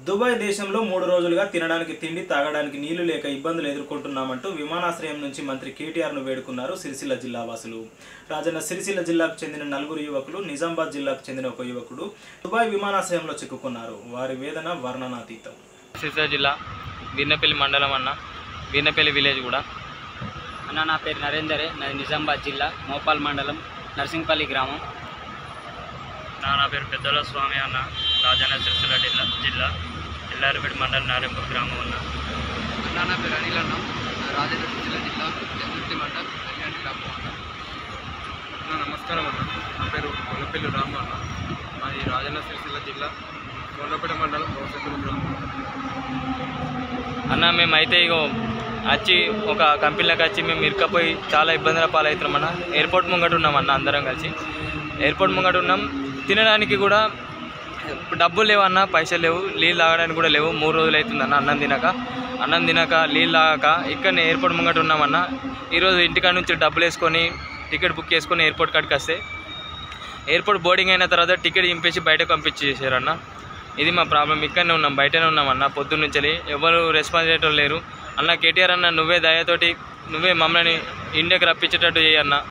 Dubai దేశంలో మూడు రోజులుగా తినడానికి తిండి తాగడానికి నీళ్లు లేక ఇబ్బందులు ఎదుర్కొంటున్నామంటూ విమానాశ్రయం నుంచి మంత్రి కేటీఆర్ను వేడుకున్నారు సిరిసిల్ల జిల్లా వాసులు రాజన్న సిరిసిల్ల జిల్లాకు చెందిన నలుగురు యువకులు నిజామాబాద్ జిల్లాకు చెందిన ఒక యువకుడు దుబాయ్ విమానాశ్రయంలో చిక్కుకున్నారు వారి వేదన వర్ణనాతీతం సిరిసిల్ల జిల్లా వీర్నపల్లి మండలం అన్న వీర్నపల్లి విలేజ్ కూడా అన్న నా పేరు నరేందరే నాది నిజామాబాద్ జిల్లా మోపాల్ మండలం నర్సింగ్పల్లి గ్రామం నా నా పేరు పెద్దల స్వామి అన్న రాజన్న సిరిసిల్ల జిల్లా జిల్లా ఎల్లారిపేట మండలం నారాయణపూర్ గ్రామం అన్న అన్నా నా పేరు అనిల్ అన్న రాజేంద్ర సిరిసిల్ల జిల్లా చంద్రుతి మండలం కళ్యాణ్ గ్రామం అన్న అన్న నమస్కారం అన్న నా పేరు కొల్లపల్లి రామ అన్న మాది రాజన్న సిరిసిల్ల జిల్లా కొల్లపేట మండలం గౌసపల్లి గ్రామం అన్న మేమైతే ఇగో వచ్చి ఒక కంపెనీలోకి వచ్చి మేము ఇరుకపోయి చాలా ఇబ్బందుల పాలవుతున్నాం అన్న ఎయిర్పోర్ట్ ముంగట ఉన్నాం అన్న అందరం కలిసి ఎయిర్పోర్ట్ ముంగట ఉన్నాం తినడానికి కూడా డబ్బులు లేవన్న పైసలు లేవు నీళ్ళు తాగడానికి కూడా లేవు మూడు రోజులు అవుతుంది అన్న అన్నం తినక అన్నం తినక నీళ్ళు తాగక ఇక్కడనే ఎయిర్పోర్ట్ ముంగట ఉన్నామన్న ఈరోజు ఇంటికాడ నుంచి డబ్బులు వేసుకొని టికెట్ బుక్ చేసుకొని ఎయిర్పోర్ట్ కాడికి వస్తే ఎయిర్పోర్ట్ బోర్డింగ్ అయిన తర్వాత టికెట్ చింపేసి బయటకు పంపించేసారన్న ఇది మా ప్రాబ్లం ఇక్కడనే ఉన్నాం బయటనే ఉన్నాం అన్న పొద్దున్న నుంచి ఎవరు రెస్పాన్స్ చేయటం లేరు అన్న కేటీఆర్ అన్న నువ్వే దయతోటి నువ్వే మమ్మల్ని ఇండియాకి రప్పించేటట్టు చేయన్న